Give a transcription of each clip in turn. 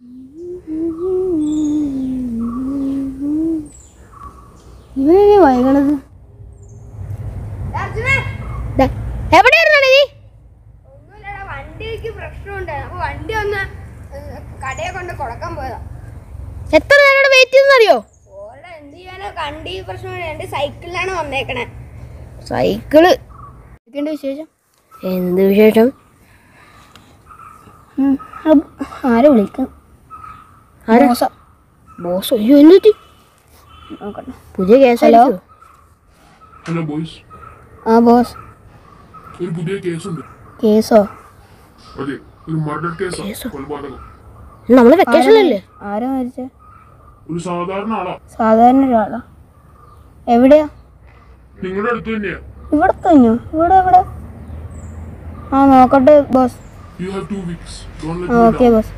ഇവനെ വൈകണത് എവിടെയായിരുന്നു നീ ഒന്നുമില്ലടാ വണ്ടിക്ക് പ്രശ്നമുണ്ട് അപ്പൊ വണ്ടി ഒന്ന് ഏഹ്, കടയെ കൊണ്ട് കൊടുക്കാൻ പോയതാ എത്ര നേരം വെയിറ്റ് ചെയ്യുന്നറിയോ ഓടെ എന്ത് ചെയ്യാനോ കണ്ടി പ്രശ്നം രണ്ട് സൈക്കിളിലാണ് വന്നേക്കണേ സൈക്കിള് എന്തൊക്കെയുണ്ട് വിശേഷം എന്ത് വിശേഷം ആരെ വിളിക്കും ആരാ ബോസ് അയ്യോ എന്തുറ്റി നോക്കട്ടെ പുതിയ കേസ് ഹലോ? ഹലോ ബോയ്സ് ആ ബോസ് ഒരു പുതിയ കേസുണ്ട് കേസോ അതെ ഒരു മർഡർ കേസാ കൊലപാതകം നമ്മള് വെക്കേഷനിലല്ലേ ആരാ മരിച്ചേ ഒരു സാധാരണ ആളാ സാധാരണ ഒരാളാ എവിടെയാ നിങ്ങളുടെ അടുത്ത് തന്നെയാ ഇവിടെ തന്നെയോ ഇവിടെ എവിടെ ആ നോക്കട്ടെ boss you have two weeks ah okay boss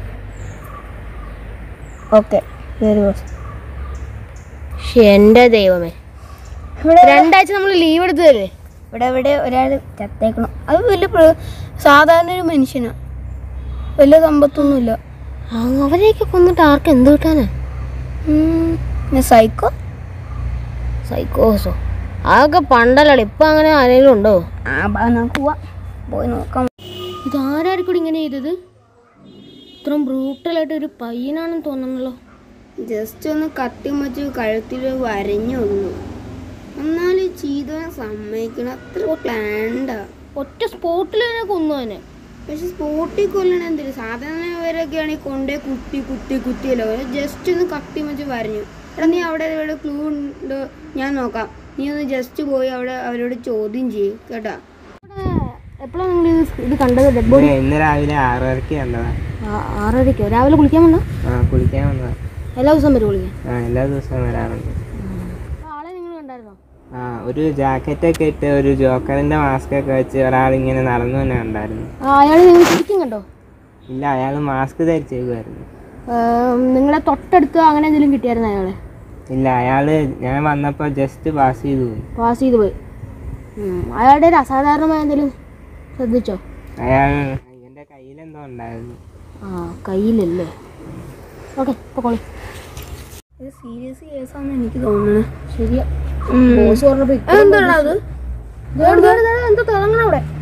okay ശരി ബോസ് എന്റെ ദൈവമേ ഇവിടെ രണ്ടാഴ്ച നമ്മൾ ലീവ് എടുത്തതല്ലേ ഇവിടെ ഇവിടെ ഒരാൾ ചത്തേക്കണം അത് വലിയ പ്ര- സാധാരണ ഒരു മനുഷ്യനാ വലിയ സമ്പത്തൊന്നുമില്ല ആ, അവരെയൊക്കെ കൊന്നിട്ട് ആർക്ക് എന്ത് കിട്ടാനാ ഉം, പിന്നെ സൈക്കോ സൈക്കോസോ അതൊക്കെ പണ്ടല്ലേ ഇപ്പൊ അങ്ങനെ ആരെങ്കിലും ഉണ്ടോ ആ ബാ നമുക്ക് പോവാം പോയി നോക്കാം ഇതാരായിരിക്കും ഇങ്ങനെ ചെയ്തത് ഇത്രയും ബ്രൂട്ടലായിട്ട് ഒരു പയ്യനാണെന്ന് തോന്നുന്നല്ലോ ജസ്റ്റ് ഒന്ന് കത്തി വെച്ച് കഴുത്തിൽ വരഞ്ഞുള്ളൂ എന്നാലും ചെയ്തവൻ സമ്മതിക്കണം അത്ര പ്ലാൻഡാ ഒറ്റ സ്പോട്ടിൽ തന്നെ കൊന്നു അവനെ പക്ഷെ സ്പോട്ടിൽ കൊല്ലണ എന്തിനു സാധാരണ ഇവരൊക്കെ ആണെങ്കിൽ കൊണ്ടേ കുത്തി കുത്തി കുത്തിയല്ലോ ജസ്റ്റ് ഒന്ന് കത്തി വെച്ച് വരഞ്ഞു എടാ നീ അവിടെ ഇവിടെ ക്ലൂ ഉണ്ട് ഞാൻ നോക്കാം നീ ഒന്ന് ജസ്റ്റ് പോയി അവിടെ അവരോട് ചോദ്യം ചെയ്യും കേട്ടാ എപ്പോഴാണ് നിങ്ങൾ ഇത് ഇത് കണ്ടത് ഡെഡ് ബോഡി ഇന്ന് രാവിലെ ആറരക്ക് വന്നതാ ആറരയ്ക്കോ രാവിലെ കുളിക്കാൻ വന്നോ ആ കുളിക്കാൻ വന്നതാ എല്ലാ ദിവസവും വരും കുളിക്കാൻ ആ എല്ലാ ദിവസവും വരാറുണ്ട് ആളെ നിങ്ങൾ കണ്ടായിരുന്നോ ആ ഒരു ജാക്കറ്റൊക്കെ ഇട്ട് ഒരു ജോക്കറിന്റെ മാസ്ക് ഒക്കെ വെച്ച് ഒരാൾ ഇങ്ങനെ നടന്നു തന്നെ ഉണ്ടായിരുന്നു ആ അയാൾ നിങ്ങൾ ശരിക്കും കണ്ടോ ഇല്ല അയാൾ മാസ്ക് ധരിച്ചേക്കുമായിരുന്നു നിങ്ങളെ തൊട്ടടുത്ത് അങ്ങനെ എന്തെങ്കിലും കിട്ടിയായിരുന്നു അയാളെ ഇല്ല അയാൾ ഞാൻ വന്നപ്പോൾ ജസ്റ്റ് പാസ് ചെയ്തു പോയി പാസ് ചെയ്ത് പോയി ഉം. അയാളുടെ ഒരു അസാധാരണമായ എന്തെങ്കിലും ശ്രദ്ധിച്ചോ അയാൾ എൻ്റെ കയ്യിലെന്തോ ഉണ്ടായിരുന്നു ആ കയ്യിലല്ലേ ഓക്കെ ഇപ്പോൾ കോളി ഇത് സീരിയസ് കേസാന്ന് എനിക്ക് തോന്നുന്നത് ശരിയാ ബോസ് പറഞ്ഞപ്പോ എന്താണ് അത് എന്തോ തിളങ്ങണ അവിടെ